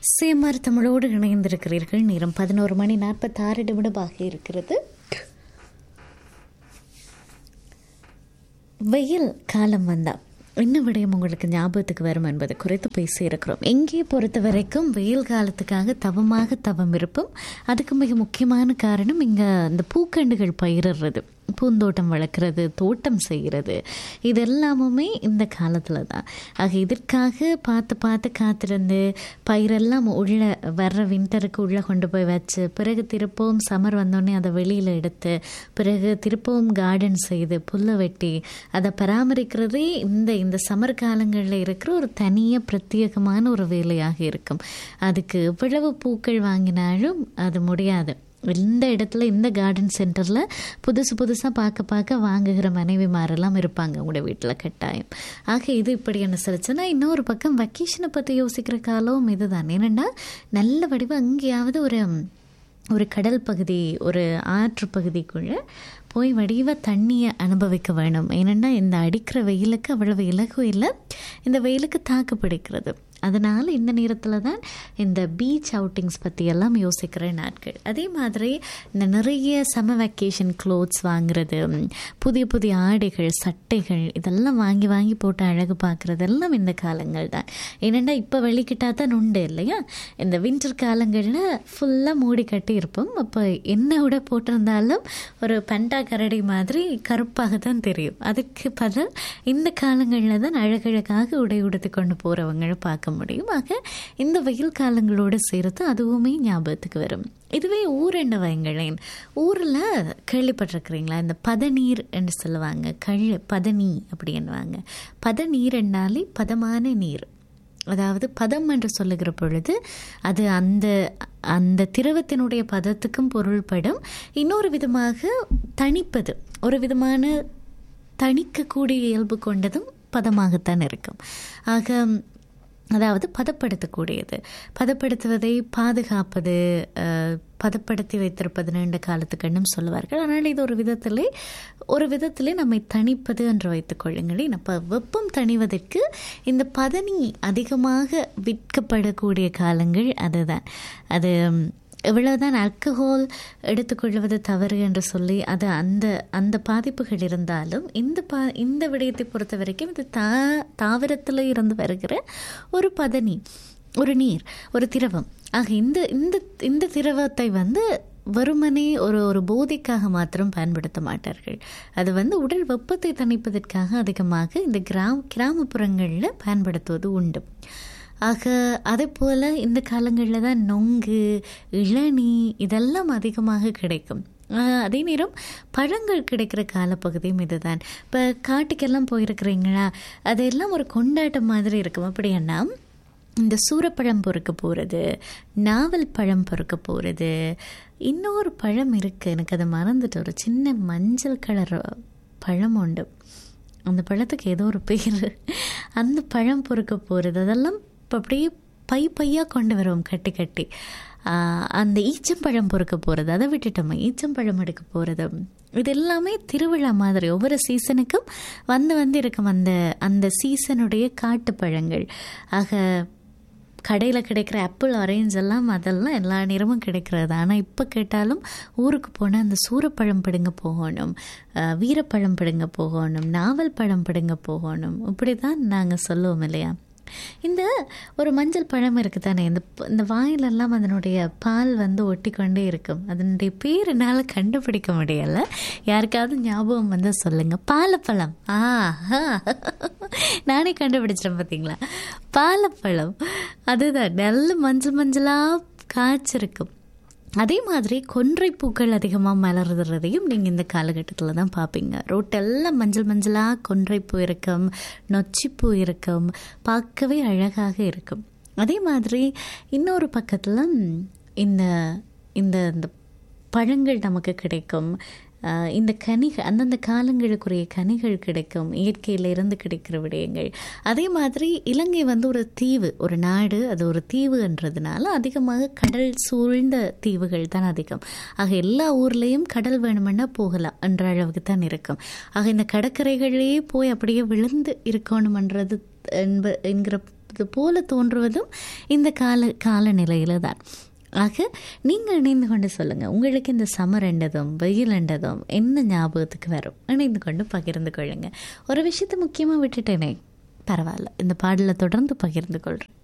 சேமார் தமிழோடு இணைந்திருக்கிறீர்கள் நேரம் பதினோரு மணி நாற்பத்தாறு நிமிடமாக இருக்கிறது வெயில் காலம் வந்தா என்ன விடயம் உங்களுக்கு ஞாபகத்துக்கு வரும் என்பது குறித்து பேசியிருக்கிறோம் எங்கே பொறுத்த வரைக்கும் வெயில் காலத்துக்காக தவமாக தவம் இருப்போம் அதுக்கு மிக முக்கியமான காரணம் இங்கே இந்த பூக்கண்டுகள் பயிரிடுறது பூந்தோட்டம் வளர்க்குறது தோட்டம் செய்கிறது இது எல்லாமுமே இந்த காலத்தில் தான் ஆக இதற்காக பார்த்து பார்த்து காத்திருந்து பயிரெல்லாம் உள்ளே வர்ற வின்டருக்கு உள்ளே கொண்டு போய் வச்சு பிறகு திருப்பவும் சம்மர் வந்தோடனே அதை வெளியில் எடுத்து பிறகு திருப்பவும் கார்டன் செய்து புல்லை வெட்டி அதை பராமரிக்கிறதே இந்த இந்த சம்மர் காலங்களில் இருக்கிற ஒரு தனியாக பிரத்யேகமான ஒரு வேலையாக இருக்கும் அதுக்கு எவ்வளவு பூக்கள் வாங்கினாலும் அது முடியாது இந்த இடத்துல இந்த கார்டன் சென்டரில் புதுசு புதுசாக பார்க்க பார்க்க வாங்குகிற மனைவிமாரெல்லாம் இருப்பாங்க உங்களோட வீட்டில் கட்டாயம் ஆக இது இப்படி அனுசரிச்சுன்னா இன்னொரு பக்கம் வக்கேஷனை பற்றி யோசிக்கிற காலம் இதுதான் ஏனென்னா நல்ல வடிவம் அங்கேயாவது ஒரு ஒரு கடல் பகுதி ஒரு ஆற்று பகுதிக்குள்ளே போய் வடிவ தண்ணியை அனுபவிக்க வேணும் ஏனென்னா இந்த அடிக்கிற வெயிலுக்கு அவ்வளவு இலகும் இல்லை இந்த வெயிலுக்கு தாக்கு பிடிக்கிறது அதனால் இந்த நேரத்தில் தான் இந்த பீச் அவுட்டிங்ஸ் பற்றியெல்லாம் யோசிக்கிற நாட்கள் அதே மாதிரி இந்த நிறைய சம வெக்கேஷன் க்ளோத்ஸ் வாங்குறது புதிய புதிய ஆடைகள் சட்டைகள் இதெல்லாம் வாங்கி வாங்கி போட்டு அழகு பார்க்குறதெல்லாம் இந்த காலங்கள் தான் ஏனென்னா இப்போ வெளிக்கிட்டா தான் உண்டு இல்லையா இந்த வின்டர் காலங்களில் ஃபுல்லாக மூடி கட்டி இருப்போம் அப்போ என்ன உடை போட்டிருந்தாலும் ஒரு பெண்டா கரடி மாதிரி கருப்பாக தான் தெரியும் அதுக்கு பதில் இந்த காலங்களில் தான் அழகழகாக உடை உடுத்து கொண்டு போகிறவங்களை பார்க்க முடியும் ஆக இந்த வெயில் காலங்களோடு சேர்த்து அதுவுமே ஞாபகத்துக்கு வரும் இதுவே ஊர் என்ன வைங்களேன் ஊரில் கேள்விப்பட்டிருக்கிறீங்களா இந்த பதநீர் என்று சொல்லுவாங்க கள் பதனி அப்படி என்னவாங்க பதநீர் என்னாலே பதமான நீர் அதாவது பதம் என்று சொல்லுகிற பொழுது அது அந்த அந்த திரவத்தினுடைய பதத்துக்கும் பொருள்படும் இன்னொரு விதமாக தணிப்பது ஒரு விதமான தணிக்கக்கூடிய இயல்பு கொண்டதும் பதமாகத்தான் இருக்கும் ஆக அதாவது பதப்படுத்தக்கூடியது பதப்படுத்துவதை பாதுகாப்பது பதப்படுத்தி வைத்திருப்பது நீண்ட காலத்துக்குன்னு சொல்லுவார்கள் ஆனால் இது ஒரு விதத்திலே ஒரு விதத்திலே நம்மை தணிப்பது என்று வைத்துக் கொள்ளுங்களேன் அப்போ வெப்பம் தணிவதற்கு இந்த பதனி அதிகமாக விற்கப்படக்கூடிய காலங்கள் அதுதான் அது எவ்வளவுதான் ஆல்கஹால் எடுத்துக்கொள்வது தவறு என்று சொல்லி அது அந்த அந்த பாதிப்புகள் இருந்தாலும் இந்த பா இந்த விடயத்தை பொறுத்த வரைக்கும் இது தா தாவரத்தில் இருந்து வருகிற ஒரு பதனி ஒரு நீர் ஒரு திரவம் ஆக இந்த இந்த இந்த திரவத்தை வந்து வெறுமனே ஒரு ஒரு போதைக்காக மாத்திரம் பயன்படுத்த மாட்டார்கள் அது வந்து உடல் வெப்பத்தை தணிப்பதற்காக அதிகமாக இந்த கிராம கிராமப்புறங்களில் பயன்படுத்துவது உண்டு ஆக அதே போல் இந்த காலங்களில் தான் நொங்கு இளநீ இதெல்லாம் அதிகமாக கிடைக்கும் அதே நேரம் பழங்கள் கிடைக்கிற காலப்பகுதியும் இதுதான் இப்போ காட்டுக்கெல்லாம் போயிருக்கிறீங்களா அதெல்லாம் ஒரு கொண்டாட்டம் மாதிரி இருக்கும் அப்படின்னா இந்த சூரப்பழம் பொறுக்க போகிறது நாவல் பழம் பொறுக்க போகிறது இன்னொரு பழம் இருக்குது எனக்கு அதை மறந்துட்டு ஒரு சின்ன மஞ்சள் கலர் பழம் உண்டு அந்த பழத்துக்கு ஏதோ ஒரு பேர் அந்த பழம் பொறுக்க போகிறது அதெல்லாம் இப்போ அப்படியே பை பையாக கொண்டு வருவோம் கட்டி கட்டி அந்த ஈச்சம்பழம் பொறுக்க போகிறது அதை விட்டுட்டோம் ஈச்சம்பழம் எடுக்க போகிறது இது எல்லாமே திருவிழா மாதிரி ஒவ்வொரு சீசனுக்கும் வந்து வந்து இருக்கும் அந்த அந்த சீசனுடைய காட்டு பழங்கள் ஆக கடையில் கிடைக்கிற ஆப்பிள் ஆரேஞ்ச் எல்லாம் அதெல்லாம் எல்லா நேரமும் கிடைக்கிறது ஆனால் இப்போ கேட்டாலும் ஊருக்கு போனால் அந்த சூரப்பழம் பிடுங்க போகணும் வீரப்பழம் பிடுங்க போகணும் நாவல் பழம் பிடுங்க போகணும் இப்படி தான் நாங்கள் சொல்லுவோம் இல்லையா இந்த ஒரு மஞ்சள் பழம் இருக்குது தானே இந்த இந்த வாயிலெல்லாம் அதனுடைய பால் வந்து ஒட்டி கொண்டே இருக்கும் அதனுடைய பேர் என்னால் கண்டுபிடிக்க முடியலை யாருக்காவது ஞாபகம் வந்து சொல்லுங்கள் பாலப்பழம் ஆ நானே கண்டுபிடிச்சிட்டேன் பார்த்தீங்களா பாலப்பழம் அதுதான் நல்ல மஞ்சள் மஞ்சளாக காய்ச்சிருக்கும் அதே மாதிரி கொன்றை பூக்கள் அதிகமாக மலர்றதையும் நீங்கள் இந்த காலகட்டத்தில் தான் பார்ப்பீங்க ரோட்டெல்லாம் மஞ்சள் மஞ்சளாக கொன்றைப்பூ இருக்கும் நொச்சிப்பூ இருக்கும் பார்க்கவே அழகாக இருக்கும் அதே மாதிரி இன்னொரு பக்கத்தில் இந்த இந்த இந்த பழங்கள் நமக்கு கிடைக்கும் இந்த கனிகள் அந்தந்த காலங்களுக்குரிய கனிகள் கிடைக்கும் இயற்கையிலிருந்து கிடைக்கிற விடயங்கள் அதே மாதிரி இலங்கை வந்து ஒரு தீவு ஒரு நாடு அது ஒரு தீவுன்றதுனால அதிகமாக கடல் சூழ்ந்த தீவுகள் தான் அதிகம் ஆக எல்லா ஊர்லேயும் கடல் வேணுமென்னா போகலாம் என்ற அளவுக்கு தான் இருக்கும் ஆக இந்த கடற்கரைகளிலேயே போய் அப்படியே விழுந்து இருக்கணுமன்றது என்ப என்கிற இருப்பது போல தோன்றுவதும் இந்த கால காலநிலையில தான் ஆக நீங்கள் இணைந்து கொண்டு சொல்லுங்கள் உங்களுக்கு இந்த சமர் என்றதும் வெயில் என்றதும் என்ன ஞாபகத்துக்கு வரும் இணைந்து கொண்டு பகிர்ந்து கொள்ளுங்க ஒரு விஷயத்தை முக்கியமாக விட்டுட்டேனே பரவாயில்ல இந்த பாடலை தொடர்ந்து பகிர்ந்து கொள்கிறேன்